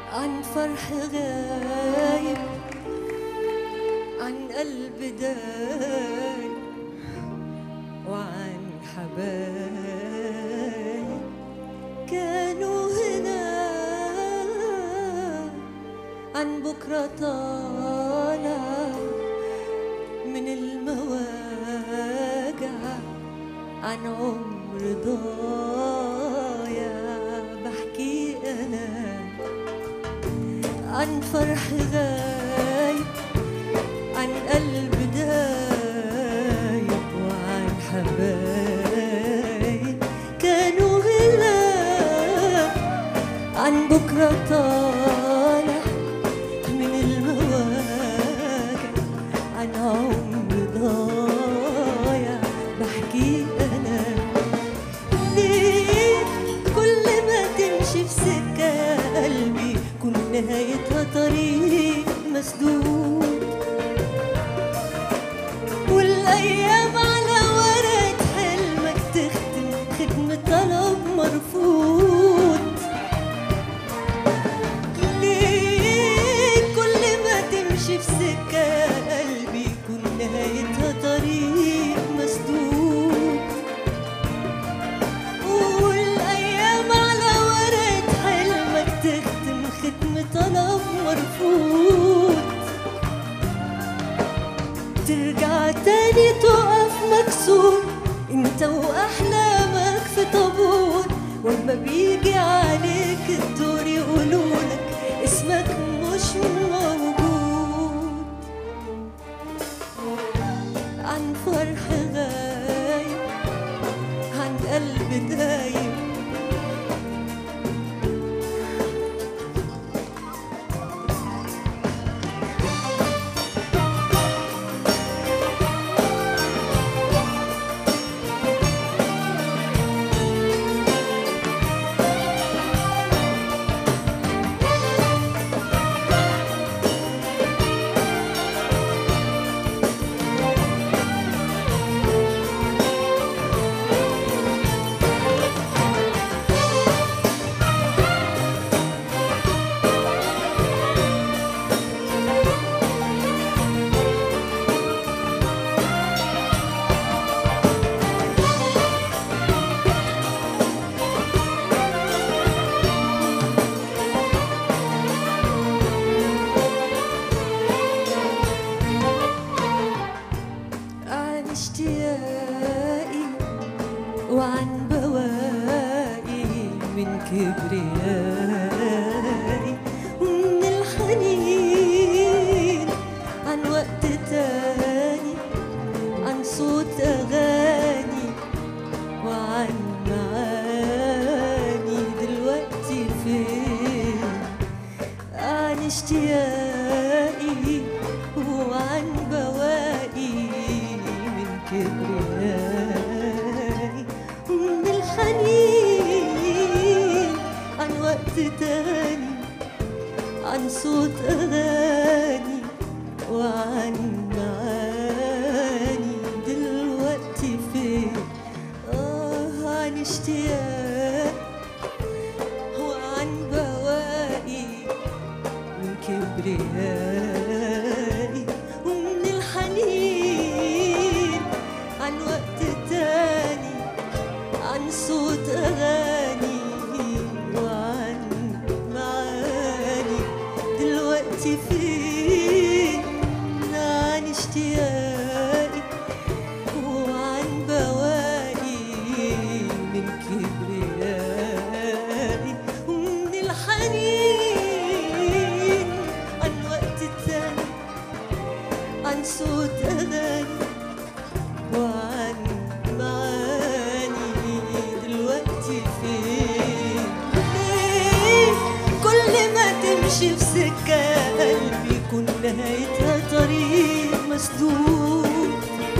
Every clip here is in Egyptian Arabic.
عن فرح غايب عن قلب دايب وعن حبايب كانوا هنا عن بكرة طالع من المواجع عن عمر ضايع بحكي أنا عن فرح غايب عن قلب دايب وعن حبايب كانوا غلاب عن بكرة طالع من المواجع عن عمر ضايع بحكي أنا ليه كل ما تمشي في سكة يا قلبي كل نهايتها طريق مسدود والأيام على ورقة حلمك تختم ختم طلب مرفوض ليه كل ما تمشي في سكة يا قلبي كل نهايتها طريق مسدود والأيام على ورقة حلمك تختم ختم طلب مرفوض ترجع تاني تقف مكسور انت واحلامك في طابور ولما بيجي عليك الدور يقولولك اسمك مش موجود عن فرح غايب عن قلب دايب عن اشتياقي وعن بواقي من كبريائي ومن الحنين عن وقت تاني عن صوت أغاني وعن معاني دلوقتي فين عن اشتياقي وعن بواقي من كبريائي ومن الحنين عن وقت تاني عن صوت أغاني وعن معاني دلوقتي فين آه عن اشتياق وعن بواقي من كبريائي ومن الحنين عن وقت تاني عن صوت أغاني وعن معاني دلوقتي فين عن اشتياقي وعن بواقي من كبريائي ومن الحنين عن وقت تاني عن صوت أغاني وعن معاني دلوقتي فين ليه كل ما تمشي في سكة يا قلبي كل نهايتها طريق مسدود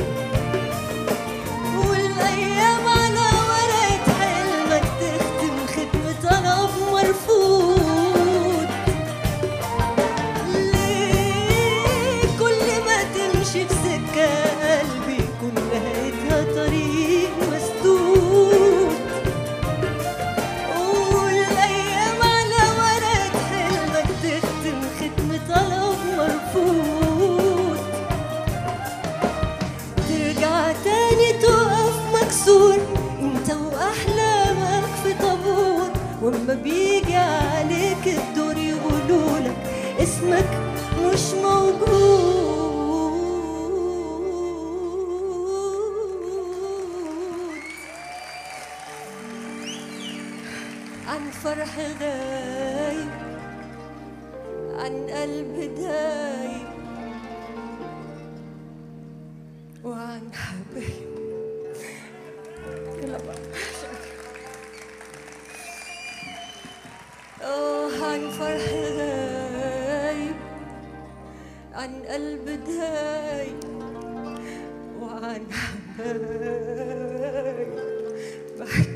والأيام على ورقة حلمك تختم ختم طلب مرفوض ليه كل ما تمشي في سكة يا قلبي كل نهايتها طريق مسدود والأيام على ورقة حلمك واما بيجي عليك الدور يقولولك اسمك مش موجود عن فرح غايب عن قلب دايب وعن حبايب يلا بقى اه عن فرح غايب عن قلب دايب وعن حبايب بحكي